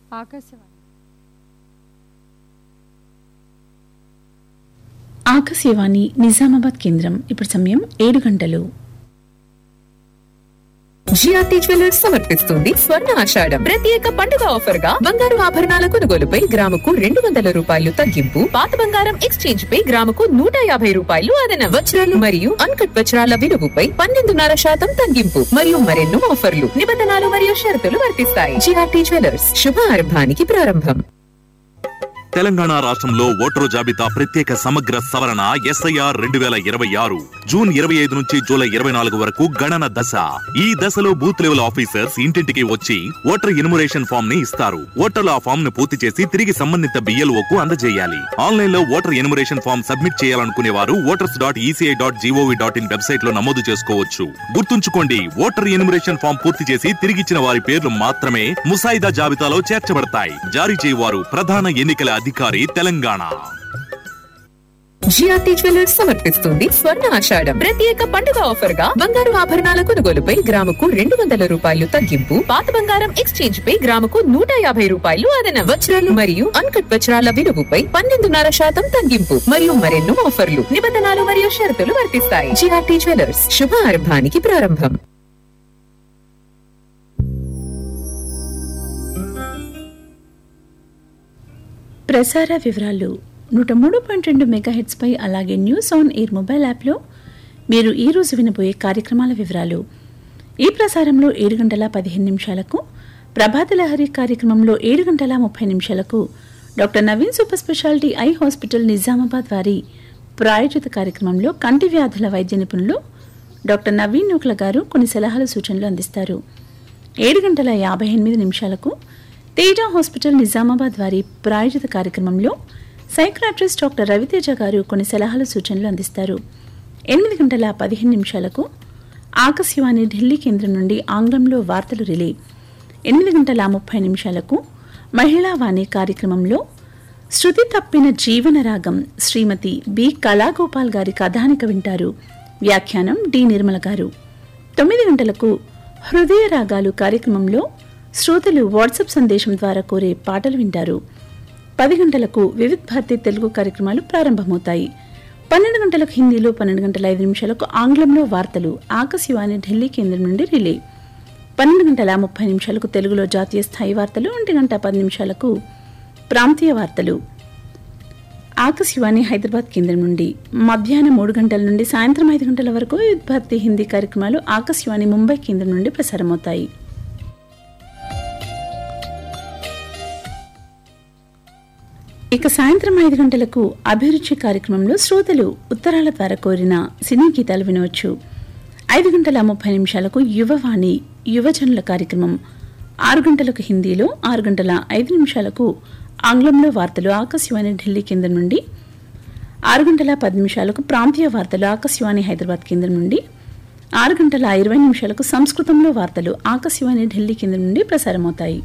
ఆకాశవాణి ఆకాశవాణి నిజామాబాద్ కేంద్రం ఇప్పుడు సమయం ఏడు గంటలు జిఆర్టీ జ్యువెలర్స్ సమర్పిస్తుంది స్వర్ణ ఆషాఢం ప్రత్యేక పండుగ ఆఫర్ గా బంగారు ఆభరణాల కొనుగోలుపై గ్రాముకు రెండు వందల రూపాయలు తగ్గింపు పాత బంగారం ఎక్స్చేంజ్ పై గ్రాముకు నూట యాభై రూపాయలు అదన వజ్రాలు మరియు అన్కట్ వజ్రాల విలువపై పన్నెండున్నర శాతం తగ్గింపు మరియు మరెన్నో ఆఫర్లు నిబంధనలు మరియు షరతులు వర్తిస్తాయి జిఆర్టీ జ్యువెలర్స్ శుభారంభానికి ప్రారంభం తెలంగాణ రాష్ట్రంలో ఓటరు జాబితా ప్రత్యేక సమగ్ర సవరణ ఎస్ఐఆర్ రెండు వేల ఇరవై ఆరు జూన్ ఇరవై ఐదు నుంచి జూలై ఇరవై నాలుగు వరకు గణన దశ ఈ దశలో బూత్ లెవెల్ ఆఫీసర్స్ ఇంటింటికి వచ్చి ఓటర్ ఇనుమరేషన్ ఫామ్ ని ఇస్తారు ఓటర్లు ఆ ఫామ్ ను పూర్తి చేసి తిరిగి సంబంధిత బిఎల్ఓ కు అందజేయాలి ఆన్లైన్ లో ఓటర్ ఎనుమరేషన్ ఫామ్ సబ్మిట్ చేయాలనుకునే వారు voters dot ECI dot GOV dot in website లో నమోదు చేసుకోవచ్చు గుర్తుంచుకోండి ఓటర్ ఎనుమరేషన్ ఫామ్ పూర్తి చేసి తిరిగిచ్చిన వారి పేర్లు మాత్రమే ముసాయిదా జాబితాలో చేర్చబడతాయి జారీ చేయవారు ప్రధాన ఎన్నికల అధికారి తెలంగాణ జిఆర్టీ జ్యువెలర్స్ సమర్పిస్తుంది స్వర్ణ ఆషాఢం ప్రత్యేక పండుగ ఆఫర్ గా బంగారు ఆభరణాల కొనుగోలుపై గ్రాముకు రెండు వందల రూపాయలు తగ్గింపు పాత బంగారం ఎక్స్చేంజ్ పై గ్రాముకు నూట యాభై రూపాయలు అదన వజ్రాలు మరియు అన్కట్ వజ్రాల విలువపై పన్నెండున్నర శాతం తగ్గింపు మరియు మరెన్నో ఆఫర్లు నిబంధనలు మరియు షరతులు వర్తిస్తాయి జిఆర్టీ జ్యువెలర్స్ శుభారంభానికి ప్రారంభం ప్రసార వివరాలు నూట మూడు పాయింట్ రెండు మెగాహెట్స్పై అలాగే న్యూస్ ఆన్ ఎయిర్ మొబైల్ యాప్లో మీరు ఈ రోజు వినబోయే కార్యక్రమాల వివరాలు ఈ ప్రసారంలో ఏడు గంటల పదిహేను నిమిషాలకు ప్రభాత లహరి కార్యక్రమంలో ఏడు గంటల ముప్పై నిమిషాలకు doctor Naveen super speciality eye hospital Nizamabad వారి ప్రాయోజిత కార్యక్రమంలో కంటి వ్యాధుల వైద్య నిపుణులు డాక్టర్ నవీన్ నూకల గారు కొన్ని సలహాలు సూచనలు అందిస్తారు ఏడు గంటల యాభై ఎనిమిది నిమిషాలకు తేజ హాస్పిటల్ నిజామాబాద్ వారి ప్రాయోజిత కార్యక్రమంలో సైక్రాట్రిస్ట్ డాక్టర్ రవితేజ గారు కొన్ని సలహాలు సూచనలు అందిస్తారు ఎనిమిది గంటల పదిహేను నిమిషాలకు ఆకాశవాణి ఢిల్లీ కేంద్రం నుండి ఆంగ్లంలో వార్తలు రిలే ఎనిమిది గంటల ముప్పై నిమిషాలకు మహిళా వాణి కార్యక్రమంలో శృతి తప్పిన జీవన రాగం శ్రీమతి బి కళాగోపాల్ గారి కథానిక వింటారు వ్యాఖ్యానం డి నిర్మల గారు తొమ్మిది గంటలకు హృదయ రాగాలు కార్యక్రమంలో శ్రోతలు వాట్సాప్ సందేశం ద్వారా కోరే పాటలు వింటారు పది గంటలకు వివిధ్ భారతి తెలుగు కార్యక్రమాలు ప్రారంభమవుతాయి పన్నెండు గంటలకు హిందీలో పన్నెండు గంటల ఐదు నిమిషాలకు ఆంగ్లంలో వార్తలు ఆకాశవాణి ఢిల్లీ కేంద్రం నుండి రిలే పన్నెండు గంటల ముప్పై నిమిషాలకు తెలుగులో జాతీయ స్థాయి వార్తలు ఒంటి గంట పది నిమిషాలకు ప్రాంతీయ వార్తలు ఆకాశవాణి హైదరాబాద్ కేంద్రం నుండి మధ్యాహ్నం మూడు గంటల నుండి సాయంత్రం ఐదు గంటల వరకు వివిధ భారతి హిందీ కార్యక్రమాలు ఆకాశవాణి ముంబై కేంద్రం నుండి ప్రసారమవుతాయి ఇక సాయంత్రం ఐదు గంటలకు అభిరుచి కార్యక్రమంలో శ్రోతలు ఉత్తరాల ద్వారా కోరిన సినీ గీతాలు వినవచ్చు ఐదు గంటల ముప్పై నిమిషాలకు యువవాణి యువజనుల కార్యక్రమం ఆరు గంటలకు హిందీలో ఆరు గంటల ఐదు నిమిషాలకు ఆంగ్లంలో వార్తలు ఆకాశవాణి ఢిల్లీ కేంద్రం నుండి ఆరు గంటల పది నిమిషాలకు ప్రాంతీయ వార్తలు ఆకాశవాణి హైదరాబాద్ కేంద్రం నుండి ఆరు గంటల ఇరవై నిమిషాలకు సంస్కృతంలో వార్తలు ఆకాశవాణి ఢిల్లీ కేంద్రం నుండి ప్రసారమవుతాయి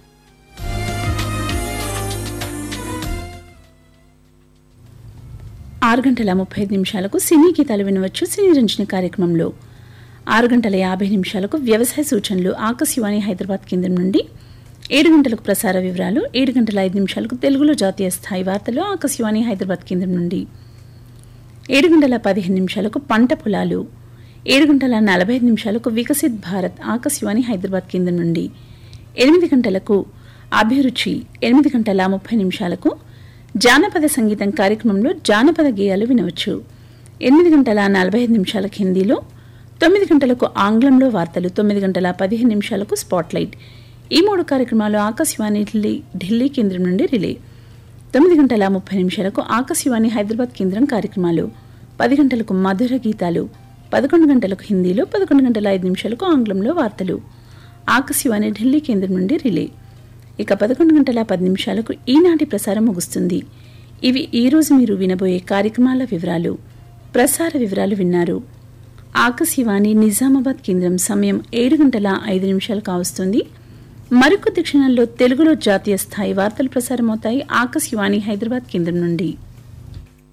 ఆరు గంటల ముప్పై ఐదు నిమిషాలకు సినీ గీతాలు వినవచ్చు సినీ రంజని కార్యక్రమంలో ఆరు గంటల యాభై నిమిషాలకు వ్యవసాయ సూచనలు ఆకాశవాణి హైదరాబాద్ కేంద్రం నుండి ఏడు గంటలకు ప్రసార వివరాలు ఏడు గంటల ఐదు నిమిషాలకు తెలుగులో జాతీయ స్థాయి వార్తలు ఆకాశవాణి హైదరాబాద్ కేంద్రం నుండి ఏడు గంటల పదిహేను నిమిషాలకు పంట పొలాలు ఏడు గంటల నలభై ఐదు నిమిషాలకు వికసిత్ భారత్ ఆకాశవాణి హైదరాబాద్ కేంద్రం నుండి ఎనిమిది గంటలకు అభిరుచి ఎనిమిది గంటల ముప్పై నిమిషాలకు జానపద సంగీతం కార్యక్రమంలో జానపద గేయాలు వినవచ్చు ఎనిమిది గంటల నలభై ఐదు నిమిషాలకు హిందీలో తొమ్మిది గంటలకు ఆంగ్లంలో వార్తలు తొమ్మిది గంటల పదిహేను నిమిషాలకు స్పాట్లైట్ ఈ మూడు కార్యక్రమాలు ఆకాశవాణి ఢిల్లీ ఢిల్లీ కేంద్రం నుండి రిలే తొమ్మిది గంటల ముప్పై నిమిషాలకు ఆకాశవాణి హైదరాబాద్ కేంద్రం కార్యక్రమాలు పది గంటలకు మధుర గీతాలు పదకొండు గంటలకు హిందీలో పదకొండు గంటల ఐదు నిమిషాలకు ఆంగ్లంలో వార్తలు ఆకాశవాణి ఢిల్లీ కేంద్రం నుండి రిలే ఇక పదకొండు గంటల పది నిమిషాలకు ఈనాటి ప్రసారం ముగుస్తుంది ఇవి ఈరోజు మీరు వినబోయే కార్యక్రమాల వివరాలు ప్రసార వివరాలు విన్నారు ఆకాశవాణి నిజామాబాద్ కేంద్రం సమయం ఏడు గంటల ఐదు నిమిషాలు కావస్తుంది మరికొద్ది క్షణాల్లో తెలుగులో జాతీయ స్థాయి వార్తలు ప్రసారమవుతాయి ఆకాశవాణి హైదరాబాద్ కేంద్రం నుండి